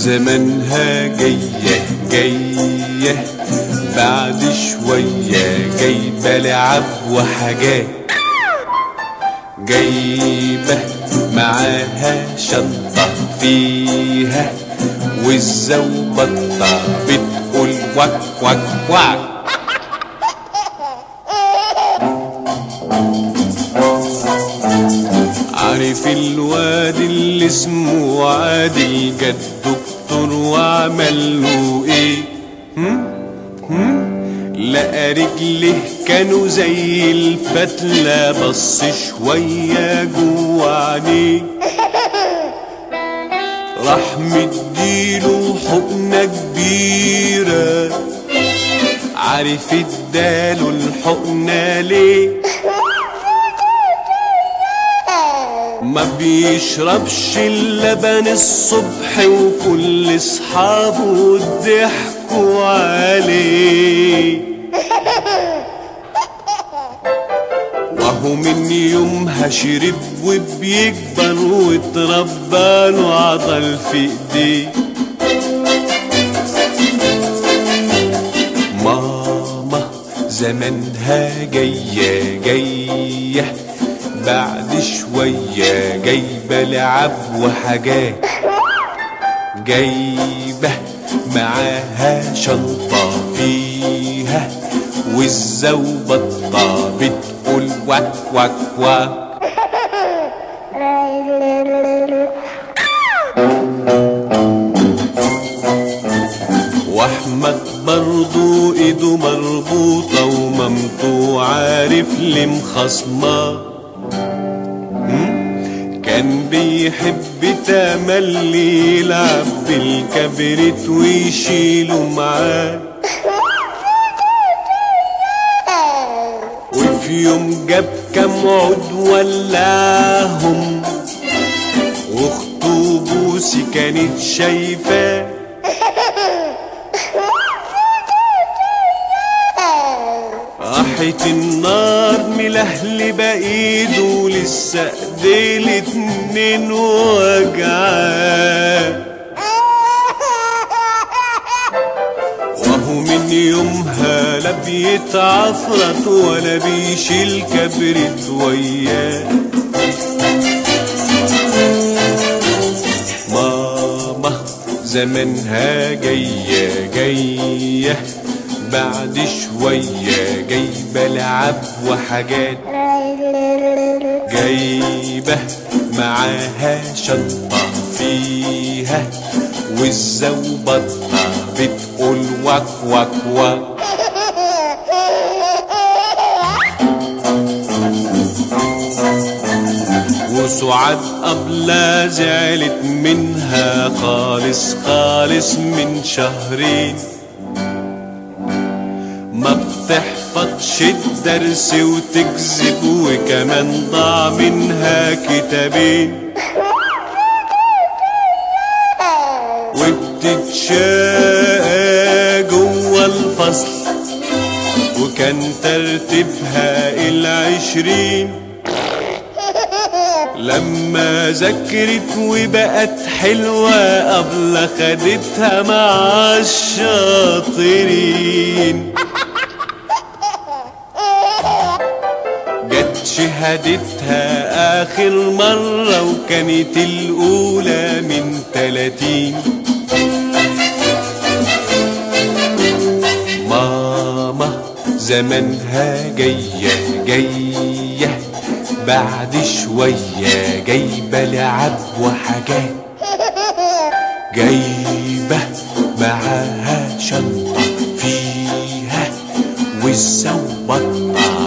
زمنها جاية جاية بعد شوية جايبة لعب وحاجات جايبة معاها شنطة فيها والزوبطة بتقول وك وك وك عارف الواد اللي اسمه عادل جد دكتور وعمل له ايه هم؟ هم؟ لقى رجله كانوا زي الفتلة بص شوية جوا عينيه راح مديله حقنة كبيرة عارف اداله الحقنة ليه ما بيشربش اللبن الصبح وكل اصحابه ضحكوا عليه وهو من يومها شرب وبيكبر واتربى له عضل في ايديه ماما زمنها جاية جاية بعد شوية جايبة لعب وحاجات جايبة معاها شنطة فيها والزوبطة بتقول وك وك وك واحمد برضو ايده مربوطة ومامته عارف ليه مخصماه كان بيحب تملي يلعب بالكبريت ويشيله معاه وفي يوم جاب كام عود ولعهم واخته بوسي كانت شايفاه راحت النار ملهلبة ايده لسه ايديه الاتنين وجعاه وهو من يومها لا بيتعفرت ولا بيشيل كبرت وياه ماما زمنها جاية جاية بعد شوية جايبة لعب وحاجات جايبة معاها شنطة فيها والزوبطة بتقول وك وك وك وسعاد قبلها زعلت منها خالص خالص من شهرين ما بتحفظش الدرس وتكذب وكمان ضاع منها كتابين وبتتشاقى جوا الفصل وكان ترتيبها العشرين لما ذكرت وبقت حلوة قبل خدتها مع الشاطرين جت شهادتها آخر مرة وكانت الأولى من تلاتين ماما زمنها جاية جاية بعد شوية جايبة لعب وحاجات جايبة معاها شنطة فيها والزوبطة